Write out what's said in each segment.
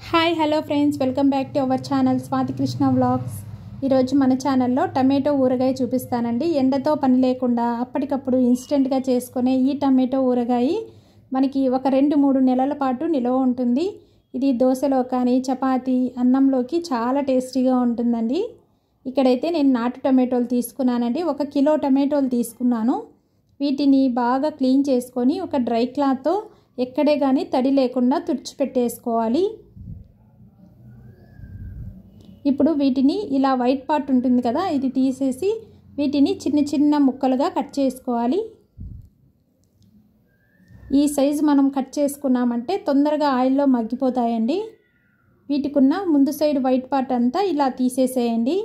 hi hello friends welcome back to our channel Swathi Krishna vlogs ఈరోజు మన ఛానల్లో టమాటో ఊరగాయ చూపిస్తానండి ఎండతో పని లేకుండా అప్పటికప్పుడు ఇన్స్టెంట్గా చేసుకునే ఈ టమాటో ఊరగాయ మనకి ఒక రెండు మూడు నెలల పాటు నిల్వ ఉంటుంది ఇది దోశలో కానీ చపాతీ అన్నంలోకి చాలా టేస్టీగా ఉంటుందండి ఇక్కడైతే నేను నాటు టమాటోలు తీసుకున్నానండి ఒక కిలో టమాటోలు తీసుకున్నాను వీటిని బాగా క్లీన్ చేసుకొని ఒక డ్రై క్లాత్తో ఎక్కడే కానీ తడి లేకుండా తుడిచిపెట్టేసుకోవాలి ఇప్పుడు వీటిని ఇలా వైట్ పార్ట్ ఉంటుంది కదా ఇది తీసేసి వీటిని చిన్న చిన్న ముక్కలుగా కట్ చేసుకోవాలి ఈ సైజు మనం కట్ చేసుకున్నామంటే తొందరగా ఆయిల్లో మగ్గిపోతాయండి వీటికున్న ముందు సైడ్ వైట్ పార్ట్ అంతా ఇలా తీసేసేయండి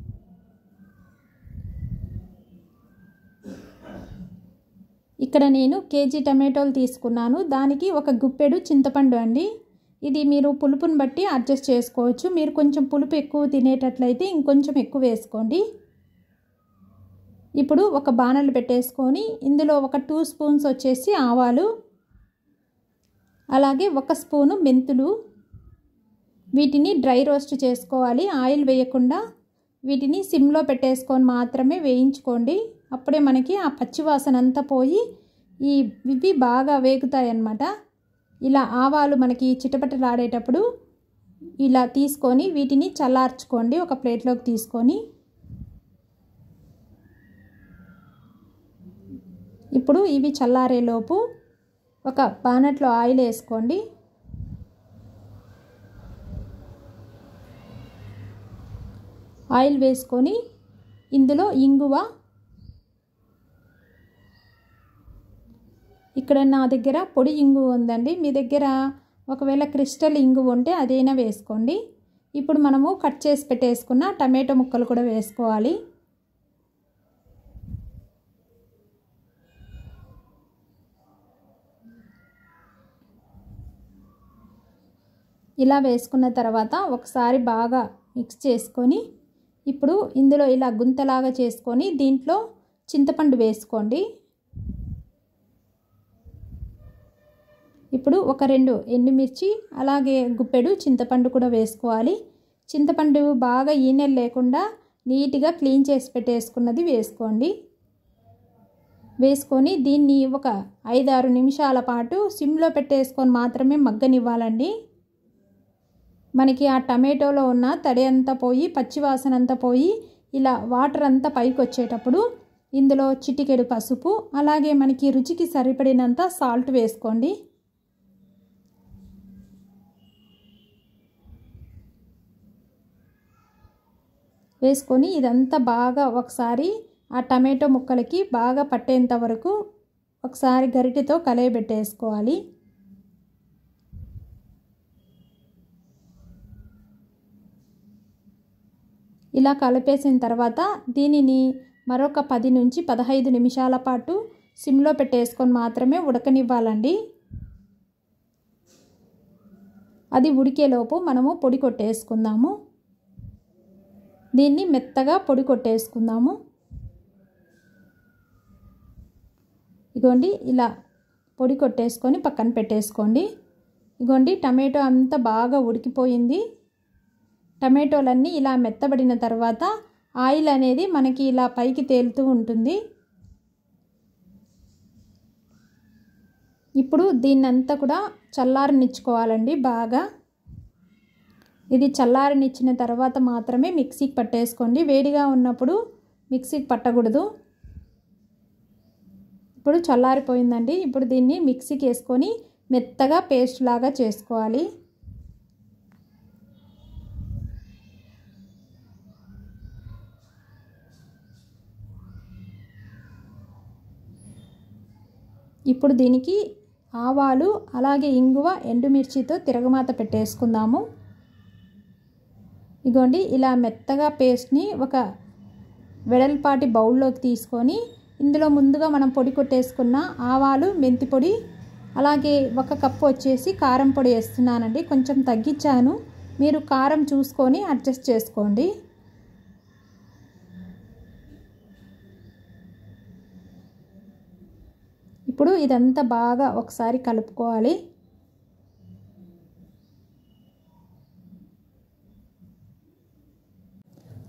ఇక్కడ నేను కేజీ టమాటోలు తీసుకున్నాను దానికి ఒక గుప్పెడు చింతపండు అండి ఇది మీరు పులుపుని బట్టి అడ్జస్ట్ చేసుకోవచ్చు మీరు కొంచెం పులుపు ఎక్కువ తినేటట్లయితే ఇంకొంచెం ఎక్కువ వేసుకోండి ఇప్పుడు ఒక బాణలు పెట్టేసుకొని ఇందులో ఒక టూ స్పూన్స్ వచ్చేసి ఆవాలు అలాగే ఒక స్పూను మెంతులు వీటిని డ్రై రోస్ట్ చేసుకోవాలి ఆయిల్ వేయకుండా వీటిని సిమ్లో పెట్టేసుకొని మాత్రమే వేయించుకోండి అప్పుడే మనకి ఆ పచ్చివాసన అంతా పోయి ఈ ఇవి బాగా వేగుతాయి అన్నమాట ఇలా ఆవాలు మనకి చిటపటలాడేటప్పుడు ఇలా తీసుకొని వీటిని చల్లార్చుకోండి ఒక ప్లేట్లోకి తీసుకొని ఇప్పుడు ఇవి చల్లారేలోపు ఒక బానట్లో ఆయిల్ వేసుకోండి ఆయిల్ వేసుకొని ఇందులో ఇంగువ ఇక్కడ నా దగ్గర పొడి ఇంగు ఉందండి మీ దగ్గర ఒకవేళ క్రిస్టల్ ఇంగు ఉంటే అదైనా వేసుకోండి ఇప్పుడు మనము కట్ చేసి పెట్టేసుకున్న టమాటో ముక్కలు కూడా వేసుకోవాలి ఇలా వేసుకున్న తర్వాత ఒకసారి బాగా మిక్స్ చేసుకొని ఇప్పుడు ఇందులో ఇలా గుంతలాగా చేసుకొని దీంట్లో చింతపండు వేసుకోండి ఇప్పుడు ఒక రెండు ఎండుమిర్చి అలాగే గుప్పెడు చింతపండు కూడా వేసుకోవాలి చింతపండు బాగా ఈనెలు లేకుండా నీట్గా క్లీన్ చేసి పెట్టేసుకున్నది వేసుకోండి వేసుకొని దీన్ని ఒక ఐదారు నిమిషాల పాటు సిమ్లో పెట్టేసుకొని మాత్రమే మగ్గనివ్వాలండి మనకి ఆ టమాటోలో ఉన్న తడి అంతా పోయి పచ్చివాసన అంతా పోయి ఇలా వాటర్ అంతా పైకి వచ్చేటప్పుడు ఇందులో చిటికెడు పసుపు అలాగే మనకి రుచికి సరిపడినంత సాల్ట్ వేసుకోండి వేసుకొని ఇదంతా బాగా ఒకసారి ఆ టమాటో ముక్కలకి బాగా పట్టేంత వరకు ఒకసారి గరిటెతో కలయబెట్టేసుకోవాలి ఇలా కలిపేసిన తర్వాత దీనిని మరొక పది నుంచి పదహైదు నిమిషాల పాటు సిమ్లో పెట్టేసుకొని మాత్రమే ఉడకనివ్వాలండి అది ఉడికేలోపు మనము పొడి కొట్టేసుకుందాము దీన్ని మెత్తగా పొడి కొట్టేసుకుందాము ఇగోండి ఇలా పొడి కొట్టేసుకొని పక్కన పెట్టేసుకోండి ఇగోండి టమాటో అంతా బాగా ఉడికిపోయింది టమాటోలన్నీ ఇలా మెత్తబడిన తర్వాత ఆయిల్ అనేది మనకి ఇలా పైకి తేలుతూ ఉంటుంది ఇప్పుడు దీన్నంతా కూడా చల్లారనిచ్చుకోవాలండి బాగా ఇది చల్లారనిచ్చిన తర్వాత మాత్రమే మిక్సీకి పట్టేసుకోండి వేడిగా ఉన్నప్పుడు మిక్సీకి పట్టకూడదు ఇప్పుడు చల్లారిపోయిందండి ఇప్పుడు దీన్ని మిక్సీకి వేసుకొని మెత్తగా పేస్ట్ లాగా చేసుకోవాలి ఇప్పుడు దీనికి ఆవాలు అలాగే ఇంగువ ఎండుమిర్చితో తిరగమాత పెట్టేసుకుందాము ఇగోండి ఇలా మెత్తగా పేస్ట్ని ఒక వెడల్పాటి బౌల్లోకి తీసుకొని ఇందులో ముందుగా మనం పొడి కొట్టేసుకున్న ఆవాలు మెంతి పొడి అలాగే ఒక కప్పు వచ్చేసి కారం పొడి వేస్తున్నానండి కొంచెం తగ్గించాను మీరు కారం చూసుకొని అడ్జస్ట్ చేసుకోండి ఇప్పుడు ఇదంతా బాగా ఒకసారి కలుపుకోవాలి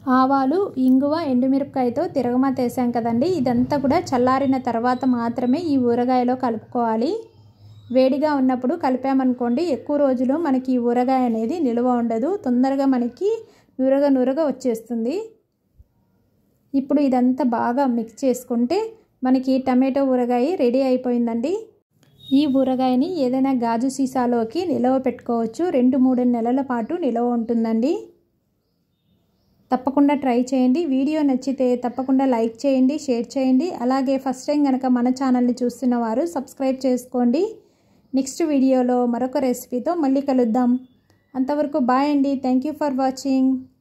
ఆవాలు ఇంగువ ఎండుమిరపకాయతో తిరగమాత వేసాం కదండి ఇదంతా కూడా చల్లారిన తర్వాత మాత్రమే ఈ ఊరగాయలో కలుపుకోవాలి వేడిగా ఉన్నప్పుడు కలిపామనుకోండి ఎక్కువ రోజులు మనకి ఈ ఊరగాయ అనేది నిల్వ ఉండదు తొందరగా మనకి నురగ నురగ వచ్చేస్తుంది ఇప్పుడు ఇదంతా బాగా మిక్స్ చేసుకుంటే మనకి టమాటో ఊరగాయ రెడీ అయిపోయిందండి ఈ ఊరగాయని ఏదైనా గాజు సీసాలోకి నిలవ పెట్టుకోవచ్చు రెండు మూడు నెలల పాటు నిలవ ఉంటుందండి తప్పకుండా ట్రై చేయండి వీడియో నచ్చితే తప్పకుండా లైక్ చేయండి షేర్ చేయండి అలాగే ఫస్ట్ టైం కనుక మన ఛానల్ని చూస్తున్న వారు సబ్స్క్రైబ్ చేసుకోండి నెక్స్ట్ వీడియోలో మరొక రెసిపీతో మళ్ళీ కలుద్దాం అంతవరకు బాయ్ అండి థ్యాంక్ యూ ఫర్ వాచింగ్